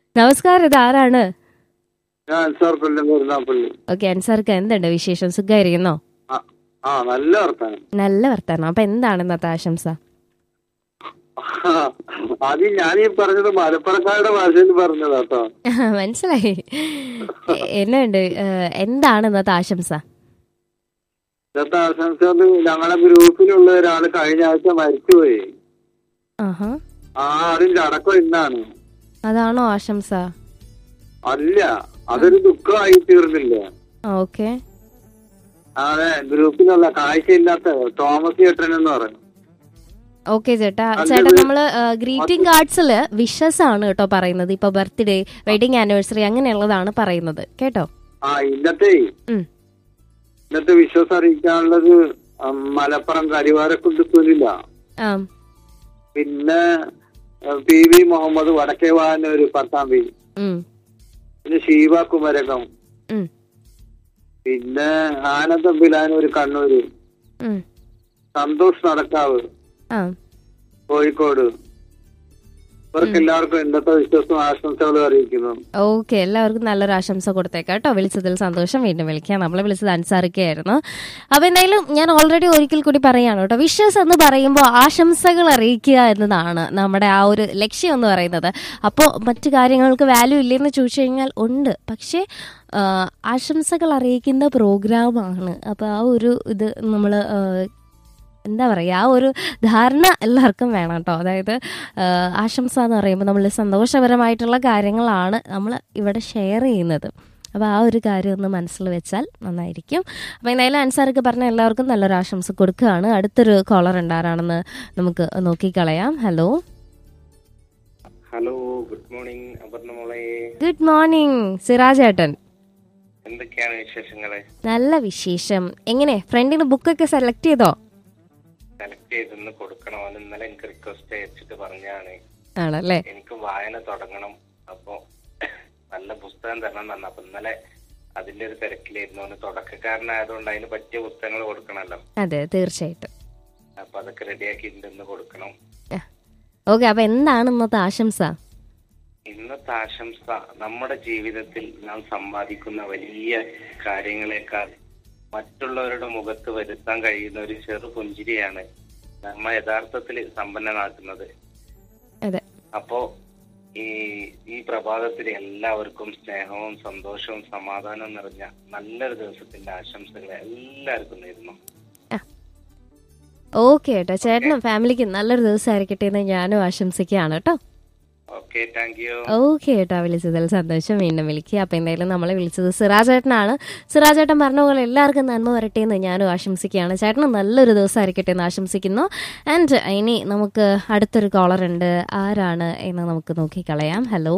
നമസ്കാരം ഇത് ആരാണ് ഞാൻ അൻസാർ കൊല്ലം കരുനാപ്പള്ളി ഓക്കെ അൻസാർക്ക് എന്തുണ്ട് വിശേഷം സുഖമായിരിക്കുന്നോ ആ ആ നല്ല വർത്താനം നല്ല വർത്താനം അപ്പൊ എന്താണ് ഇന്നത്തെ ആശംസ അത് ഞാനീ പറഞ്ഞത് മലപ്പുറക്കാരുടെ ഭാഷയിൽ പറഞ്ഞതാ കേട്ടോ മനസ്സിലായി എ- എന്നുണ്ട് ഏഹ്, എന്താണ് ഇന്നത്തെ ആശംസ ഇന്നത്തെ ആശംസ അത് ഞങ്ങളെ ഗ്രൂപ്പിലുള്ള ഒരാള് കഴിഞ്ഞ ആഴ്ച മരിച്ചുപോയി ആഹാ ആ അതിന്റെ അടക്കം ഇന്നാണ് അതാണോ ആശംസ അല്ല അതൊരു ദുഃഖമായി തീർന്നില്ല ഓക്കെ അതെ ഗ്രൂപ്പിലുള്ള കാഴ്ചയില്ലാത്ത തോമസ് ചേട്ടൻ എന്ന് പറയും ഓക്കെ ചേട്ടാ അത് ചേട്ടാ ഇത് നമ്മള് ഗ്രീറ്റിംഗ് കാർഡ്സിൽ വിഷസ് ആണ് കേട്ടോ പറയുന്നത് ഇപ്പൊ ബർത്ത്ഡേ വെഡിങ് ആനിവേഴ്സറി അങ്ങനെയുള്ളതാണ് പറയുന്നത് കേട്ടോ ആ ഇന്നത്തെ ഉം. ഇന്നത്തെ വിശ്വാസം അറിയിക്കാനുള്ളത് ഉം, മലപ്പുറം കരിവാരക്കുണ്ട് സുനില ആ പിന്നെ ഏഹ്, പി വി മുഹമ്മദ് വടക്കേ വാനൂര് പട്ടാമ്പി ഉം, പിന്നെ ഷീബ കുമരകം ഉം, പിന്നെ ആനന്ദം ബിലാനൂര് കണ്ണൂര് ഉം. സന്തോഷ് നടക്കാവ് ആ കോഴിക്കോട് ഇവർക്ക് എല്ലാവർക്കും ഇന്നത്തെ വിശ്വാസം ആശംസകൾ അറിയിക്കുന്നു ഓക്കെ എല്ലാവർക്കും നല്ലൊരു ആശംസ കൊടുത്തേക്കാം കേട്ടോ വിളിച്ചതിൽ സന്തോഷം വീണ്ടും വിളിക്കാം നമ്മളെ വിളിച്ചത് അൻസാറിക്കായിരുന്നു അപ്പൊ എന്തായാലും ഞാൻ ഓൾറെഡി ഒരിക്കൽ കൂടി പറയാണ് കേട്ടോ വിഷസ് എന്ന് പറയുമ്പോൾ ആശംസകൾ അറിയിക്കുക എന്നതാണ് നമ്മുടെ ആ ഒരു ലക്ഷ്യം എന്ന് പറയുന്നത് അപ്പോൾ മറ്റു കാര്യങ്ങൾക്ക് വാല്യൂ ഇല്ലെന്ന് ചോദിച്ചു കഴിഞ്ഞാൽ ഉണ്ട് പക്ഷേ ആ, ആശംസകൾ അറിയിക്കുന്ന പ്രോഗ്രാമാണ് അപ്പോൾ ആ ഒരു ഇത് നമ്മൾ എന്താ പറയുക ആ ഒരു ധാരണ എല്ലാവർക്കും വേണം കേട്ടോ അതായത് ആ, ആശംസ എന്ന് പറയുമ്പോൾ നമ്മൾ സന്തോഷപരമായിട്ടുള്ള കാര്യങ്ങളാണ് നമ്മൾ ഇവിടെ ഷെയർ ചെയ്യുന്നത് അപ്പോൾ ആ ഒരു കാര്യം ഒന്ന് മനസ്സിൽ വെച്ചാൽ നന്നായിരിക്കും അപ്പോൾ എന്തായാലും അൻസാർക്ക് പറഞ്ഞ എല്ലാവർക്കും നല്ലൊരു ആശംസ കൊടുക്കുകയാണ് അടുത്തൊരു കോളർ ഉണ്ടാരാണെന്ന് നമുക്ക് നോക്കിക്കളയാം hello hello good morning Aparna മോളെ ഗുഡ് മോർണിംഗ് സിറാജ് ഏട്ടൻ എന്തൊക്കെയാണ് വിശേഷങ്ങള് നല്ല വിശേഷം എങ്ങനെ ഫ്രണ്ടിന് ബുക്കൊക്കെ സെലക്ട് ചെയ്തോ സെലക്ട് ചെയ്തൊന്ന് കൊടുക്കണം അവൻ ഇന്നലെ എനിക്ക് റിക്വസ്റ്റ് അയച്ചിട്ട് പറഞ്ഞാണ് ആണല്ലേ എനിക്ക് വായന തുടങ്ങണം അപ്പൊ നല്ല പുസ്തകം തരണം എന്ന് പറഞ്ഞു അപ്പൊ ഇന്നലെ അതിന്റെ ഒരു തിരക്കിലായിരുന്നു അവന് തുടക്കക്കാരനായതുകൊണ്ട് അതിന് പറ്റിയ പുസ്തകങ്ങൾ കൊടുക്കണല്ലോ അതെ തീർച്ചയായിട്ടും അപ്പൊ അതൊക്കെ റെഡിയാക്കിയിട്ടുണ്ട് ഇന്ന് കൊടുക്കണം ഓക്കെ അപ്പോൾ എന്താണ് ഇന്നത്തെ ആശംസ ഇന്നത്തെ ആശംസ നമ്മുടെ ജീവിതത്തിൽ നാം സമ്പാദിക്കുന്ന വലിയ കാര്യങ്ങളെക്കാൾ മറ്റുള്ളവരുടെ മുഖത്ത് വരുത്താൻ കഴിയുന്ന ഒരു ചെറു പുഞ്ചിരിയാണ് നമ്മ യഥാർത്ഥത്തിൽ സമ്പന്നനാക്കുന്നത് അതെ അപ്പോ ഈ ഈ പ്രഭാതത്തിൽ എല്ലാവർക്കും സ്നേഹവും സന്തോഷവും സമാധാനവും നിറഞ്ഞ നല്ലൊരു ദിവസത്തിന്റെ ആശംസകൾ എല്ലാവർക്കും നേരുന്നു ഓക്കെ കേട്ടോ ചേട്ടനും ഫാമിലിക്ക് നല്ലൊരു ദിവസമായിരിക്കട്ടെ എന്ന് ഞാനും ആശംസിക്കുകയാണ് കേട്ടോ ഓക്കെ താങ്ക് യു ഓക്കെ കേട്ടോ വിളിച്ചതിൽ സന്തോഷം വീണ്ടും വിളിക്കുക അപ്പം എന്തായാലും നമ്മളെ വിളിച്ചത് സിറാജേട്ടനാണ് സിറാജേട്ടൻ പറഞ്ഞ പോലെ എല്ലാവർക്കും നന്മ വരട്ടെ എന്ന് ഞാനും ആശംസിക്കുകയാണ് ചേട്ടന് നല്ലൊരു ദിവസമായിരിക്കട്ടെ എന്ന് ആശംസിക്കുന്നു ആൻഡ് ഇനി നമുക്ക് അടുത്തൊരു കോളർ ഉണ്ട് ആരാണ് എന്ന് നമുക്ക് നോക്കിക്കളയാം ഹലോ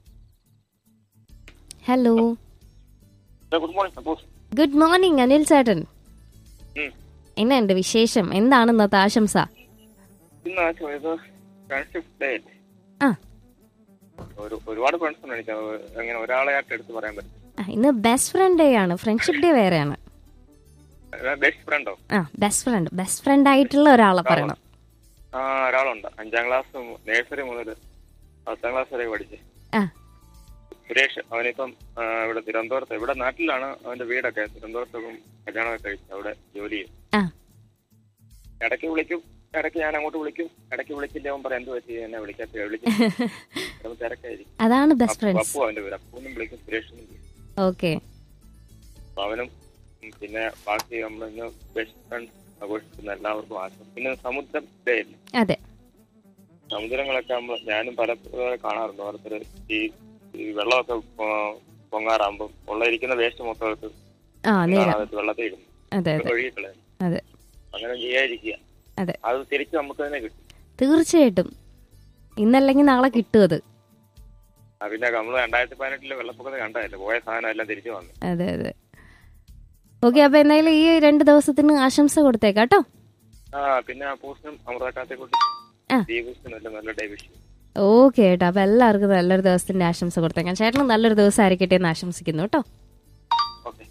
ഹലോ ഗുഡ് മോർണിംഗ് അപ്പോ ഗുഡ് മോർണിംഗ് അനിൽ ചേട്ടൻ എന്നുണ്ട് വിശേഷം എന്താണ് ഇന്നത്തെ ആശംസ ഇന്ന് ആ ചോദിച്ചത് ഫ്രണ്ട്ഷിപ്പ് ഡേ ആ ഒരു ഒരുപാട് ഫ്രണ്ട്സ് ഉണ്ട് എനിക്ക് അത് അങ്ങനെ ഒരാളെയായിട്ട് എടുത്ത് പറയാൻ പറ്റും ആ, ഇന്ന് ബെസ്റ്റ് ഫ്രണ്ട് ഡേ ആണ് ഫ്രണ്ട്ഷിപ്പ് ഡേ വേറെയാണ് ബെസ്റ്റ് ഫ്രണ്ടോ ആ ബെസ്റ്റ് ഫ്രണ്ട് ബെസ്റ്റ് ഫ്രണ്ട് ആയിട്ടുള്ള ഒരാളെ പറയണം ആ ഒരാളുണ്ട് അഞ്ചാം ക്ലാസ് നേഴ്സറി മുതൽ പത്താം ക്ലാസ് വരെ പഠിച്ച് ആ സുരേഷ് അവനിപ്പം ആ, ഇവിടെ തിരുവനന്തപുരത്ത് ഇവിടെ നാട്ടിലാണ് അവന്റെ വീടൊക്കെ തിരുവനന്തപുരത്തും കല്യാണമൊക്കെ കഴിച്ചു അവിടെ ജോലി ചെയ്യും ആ ഇടയ്ക്ക് വിളിക്കും ഇടയ്ക്ക് ഞാൻ അങ്ങോട്ട് വിളിക്കും ഇടയ്ക്ക് വിളിച്ചില്ല അവൻ പറയാം എന്ത് പറ്റി എന്നെ വിളിക്കാത്ത വിളിക്കും ചിലപ്പോൾ തിരക്കായിരിക്കും അതാണ് ബെസ്റ്റ് അപ്പു ഫ്രണ്ട്സ് അപ്പു അവന്റെ പേര് അപ്പൂന്നും വിളിക്കും സുരേഷ് എന്നും വിളിക്കും ഓക്കെ അപ്പൊ അവനും ഉം, പിന്നെ ബാക്കി നമ്മൾ ഇന്ന് ബെസ്റ്റ് ഫ്രണ്ട്സ് ആഘോഷിക്കുന്ന എല്ലാവർക്കും ആശം പിന്നെ സമുദ്രം ഡേ അല്ലേ അതെ സമുദ്രങ്ങളൊക്കെ നമ്മൾ ഞാനും പല ഏഹ് കാണാറുണ്ട് ഓരോരുത്തർ ഈ ഈ വെള്ളമൊക്കെ പൊ- പൊങ്ങാറാകുമ്പോൾ ഉള്ള ഇരിക്കുന്ന വേസ്റ്റ് മൊത്തം എടുത്ത് ആ നേരാ കാണാതെ വെള്ളത്തിൽ ഇടുന്നു അതെ അതെ ഒഴുകിക്കളെ അതെ അങ്ങനെ ചെയ്യാതിരിക്കുക അതെ അത് തിരിച്ച് നമുക്ക് തന്നെ കിട്ടും തീർച്ചയായിട്ടും ഇന്നല്ലെങ്കിൽ നാളെ കിട്ടും അത് ആ, പിന്നെ നമ്മൾ രണ്ടായിരത്തി പതിനെട്ടില് വെള്ളപ്പൊക്കത്തിൽ കണ്ടതല്ലേ പോയ സാധനം എല്ലാം തിരിച്ചു വന്നു അതെ അതെ ഓക്കെ അപ്പൊ എന്തായാലും ഈ രണ്ട് ദിവസത്തിന് ആശംസ കൊടുത്തേക്കാം കേട്ടോ ആ പിന്നെ ആ പൂസിനും അമൃതക്കാത്തെ കൊണ്ട് ആ. ദീപൂസിനും എല്ലാം നല്ല ഡേ വിഷ് ഓക്കെ കേട്ടോ അപ്പൊ എല്ലാവർക്കും നല്ലൊരു ദിവസത്തിന്റെ ആശംസ കൊടുത്തേക്കാം ചേട്ടന് നല്ലൊരു ദിവസം ആയിരിക്കട്ടെ എന്ന് ആശംസിക്കുന്നു കേട്ടോ ഓക്കെ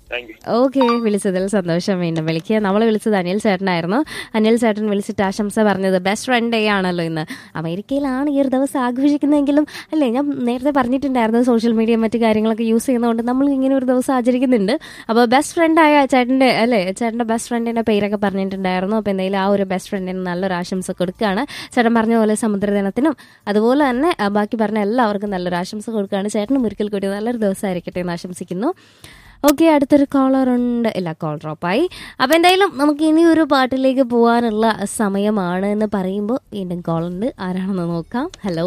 താങ്ക് യു ഓക്കെ വിളിച്ചതിൽ സന്തോഷം വീണ്ടും വിളിക്കുക നമ്മൾ വിളിച്ചത് അനിൽ ചേട്ടനായിരുന്നു അനിൽ ചേട്ടൻ വിളിച്ചിട്ട് ആശംസ പറഞ്ഞത് ബെസ്റ്റ് ഫ്രണ്ട് ഡേ ആണല്ലോ ഇന്ന് അമേരിക്കയിലാണ് ഈ ഒരു ദിവസം ആഘോഷിക്കുന്നതെങ്കിലും അല്ലേ ഞാൻ നേരത്തെ പറഞ്ഞിട്ടുണ്ടായിരുന്നു സോഷ്യൽ മീഡിയ മറ്റു കാര്യങ്ങളൊക്കെ യൂസ് ചെയ്യുന്നതുകൊണ്ട് നമ്മൾ ഇങ്ങനെ ഒരു ദിവസം ആചരിക്കുന്നുണ്ട് അപ്പോൾ ബെസ്റ്റ് ഫ്രണ്ടായ ചേട്ടൻ്റെ അല്ലേ ചേട്ടൻ്റെ ബെസ്റ്റ് ഫ്രണ്ടിൻ്റെ പേരൊക്കെ പറഞ്ഞിട്ടുണ്ടായിരുന്നു അപ്പോൾ എന്തെങ്കിലും ആ ഒരു ബെസ്റ്റ് ഫ്രണ്ടിന് നല്ലൊരു ആശംസ കൊടുക്കുകയാണ് ചേട്ടൻ പറഞ്ഞ പോലെ സമുദ്രദിനത്തിനും അതുപോലെ തന്നെ ആ, ബാക്കി പറഞ്ഞ എല്ലാവർക്കും നല്ലൊരു ആശംസ കൊടുക്കുകയാണ് ചേട്ടനും ഒരിക്കൽ കൂടി നല്ലൊരു ദിവസമായിരിക്കട്ടെ എന്ന് ആശംസിക്കുന്നു ഓക്കെ അടുത്തൊരു കോളർ ഉണ്ട് ഇല്ല കോൾ ഡ്രോപ്പായി അപ്പം എന്തായാലും നമുക്ക് ഇനി ഒരു പാട്ടിലേക്ക് പോകാനുള്ള സമയമാണ് എന്ന് പറയുമ്പോൾ വീണ്ടും കോൾ ഉണ്ട് ആരാണെന്ന് നോക്കാം hello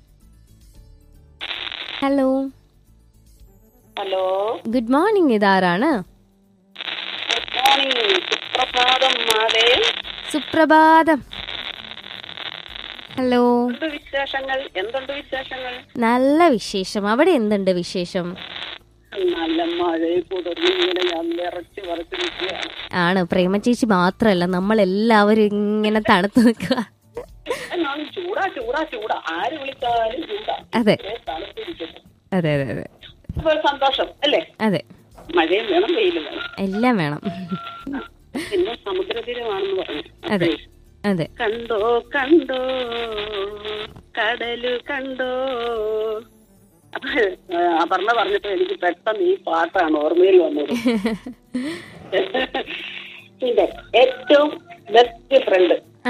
hello hello good morning ഇതാരാണ് ഗുഡ് മോർണിംഗ് സുപ്രഭാതം മാതേ സുപ്രഭാതം ഹലോ എന്തുണ്ട് വിശേഷങ്ങൾ എന്തുണ്ട് വിശേഷങ്ങൾ നല്ല വിശേഷം അവിടെ എന്തുണ്ട് വിശേഷം നല്ല മഴയെ തുടർന്ന് ഇങ്ങനെ ഞാൻ നിറച്ച് വറച്ച് നിൽക്കുകയാണ് ആണ് പ്രേമ ചേച്ചി മാത്രമല്ല നമ്മളെല്ലാവരും ഇങ്ങനെ തണുത്ത് നിൽക്കുക ഞാൻ ചൂടാ ചൂടാ ചൂടാ ആര് വിളിച്ചാലും ചൂടാ അതെ ഇത്രയും തണുത്തിരിക്കുന്നു അതെ അതെ അതെ അപ്പൊ ഒരു സന്തോഷം അല്ലേ അതെ മഴയും വേണം വെയിലും വേണം എല്ലാം വേണം ഇന്ന് സമുദ്രതീരമാണെന്ന് പറഞ്ഞു അതെ അതെ കണ്ടോ കണ്ടോ കടലു കണ്ടോ അപ്പൊ ആ, അപർണ പറഞ്ഞപ്പോ എനിക്ക് പെട്ടെന്ന് ഈ പാട്ടാണ് ഓർമ്മയിൽ വന്നത് പിന്നെ ഏറ്റവും ബെസ്റ്റ് ഫ്രണ്ട് ആ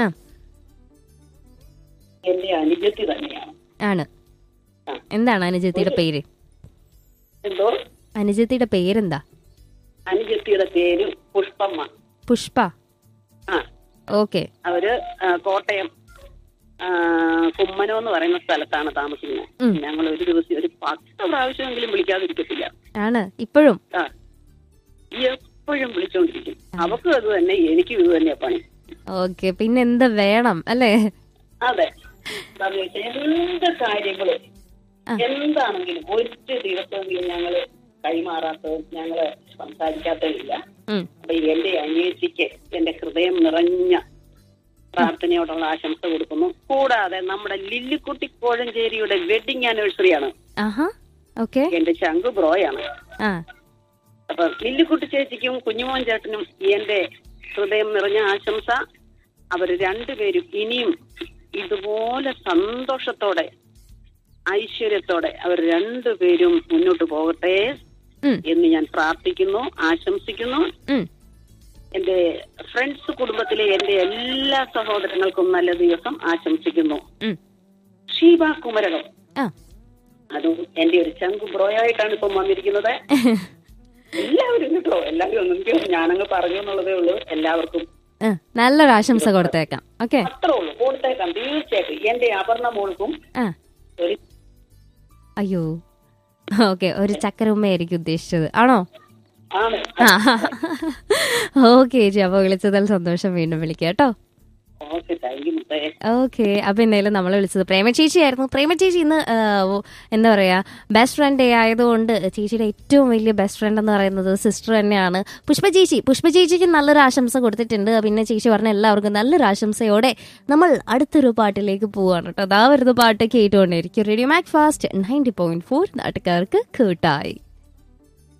എന്റെ അനുജത്തി തന്നെയാണ് ആണ് എന്താണ് അനുജത്തിയുടെ പേര് എന്തോ അനുജത്തിയുടെ പേരെന്താ അനുജത്തിയുടെ പേര് പുഷ്പമ്മ പുഷ്പ ആ ഓക്കെ അവര് ആ, കോട്ടയം ആ, കുമ്മനം എന്ന് പറയുന്ന സ്ഥലത്താണ് ഉം. താമസിക്കുന്നത് ഞങ്ങൾ ഒരു ദിവസം ഒരു പത്ത് പ്രാവശ്യമെങ്കിലും വിളിക്കാതിരിക്കത്തില്ല ആണ് ഇപ്പോഴും ആ എപ്പോഴും വിളിച്ചോണ്ടിരിക്കും അവക്കും അത് തന്നെ എനിക്കും ഇത് തന്നെയാ പണി ഓക്കെ പിന്നെ എന്താ വേണം അല്ലേ അതെ എന്താന്ന് വെച്ചാൽ എന്ത് കാര്യങ്ങളും ആ. എന്താണെങ്കിലും ഒരു ദിവസമെങ്കിലും ഞങ്ങള് കൈമാറാത്തതും ഞങ്ങള് സംസാരിക്കാത്തതില്ല ഉം. അപ്പൊ എന്റെ അനിയത്തിക്ക് എന്റെ ഹൃദയം നിറഞ്ഞ പ്രാർത്ഥനയോടുള്ള ആശംസ കൊടുക്കുന്നു കൂടാതെ നമ്മുടെ ലില്ലിക്കുട്ടി കോഴഞ്ചേരിയുടെ വെഡിങ് ആനിവേഴ്സറി ആണ് ആഹാ ഓക്കെ എന്റെ ശംഖു ബ്രോയാണ് ആ അപ്പൊ ലില്ലിക്കുട്ടി ചേച്ചിക്കും കുഞ്ഞുമോൻ ചേട്ടനും എന്റെ ഹൃദയം നിറഞ്ഞ ആശംസ അവർ രണ്ടുപേരും ഇനിയും ഇതുപോലെ സന്തോഷത്തോടെ ഐശ്വര്യത്തോടെ അവർ രണ്ടുപേരും മുന്നോട്ട് പോകട്ടെ ഉം, എന്ന് ഞാൻ പ്രാർത്ഥിക്കുന്നു ആശംസിക്കുന്നു ഉം. എന്റെ ഫ്രണ്ട്സ് കുടുംബത്തിലെ എന്റെ എല്ലാ സഹോദരങ്ങൾക്കും നല്ല ദിവസം ആശംസിക്കുന്നു ഉം. ഷീബ കുമരകം ആ അതും എന്റെ ഒരു ചങ്കു ബ്രോയായിട്ടാണ് ഇപ്പം വന്നിരിക്കുന്നത് എല്ലാവരും കേട്ടോ എല്ലാവരും ഒന്നും എനിക്ക് ഞാനങ്ങ് പറഞ്ഞു എന്നുള്ളതേ ഉള്ളൂ എല്ലാവർക്കും ആ, നല്ലൊരു ആശംസ കൊടുത്തേക്കാം ഓക്കെ അത്രേ ഉള്ളൂ കൊടുത്തേക്കാം തീർച്ചയായിട്ടും എന്റെ അപർണ മോൾക്കും ആ ഒരു അയ്യോ ഓക്കെ ഒരു ചക്കര ഉമ്മയായിരിക്കും ഉദ്ദേശിച്ചത് ആണോ ആണ് ഓക്കെ ചേച്ചി അപ്പോൾ വിളിച്ചതിൽ സന്തോഷം വീണ്ടും വിളിക്കാം കേട്ടോ ഓക്കെ താങ്ക് യു മുത്തേ ഓക്കെ അപ്പൊ എന്തായാലും നമ്മൾ വിളിച്ചത് പ്രേമ ചേച്ചിയായിരുന്നു പ്രേമ ചേച്ചി ഇന്ന് ആ, ഓ, എന്താ പറയാ ബെസ്റ്റ് ഫ്രണ്ട് ഡേ ആയതുകൊണ്ട് ചേച്ചിയുടെ ഏറ്റവും വലിയ ബെസ്റ്റ് ഫ്രണ്ട് എന്ന് പറയുന്നത് സിസ്റ്റർ തന്നെയാണ് പുഷ്പ ചേച്ചി പുഷ്പ ചേച്ചിക്ക് നല്ലൊരു ആശംസ കൊടുത്തിട്ടുണ്ട് പിന്നെ ചേച്ചി പറഞ്ഞ എല്ലാവർക്കും നല്ലൊരു ആശംസയോടെ നമ്മൾ അടുത്തൊരു പാട്ടിലേക്ക് പോവാണ് കേട്ടോ അതാ വരുന്ന പാട്ട് കേട്ടുകൊണ്ടേയിരിക്കും radio Mac fast ninety point four നാട്ടുകാർക്ക് കേട്ടായി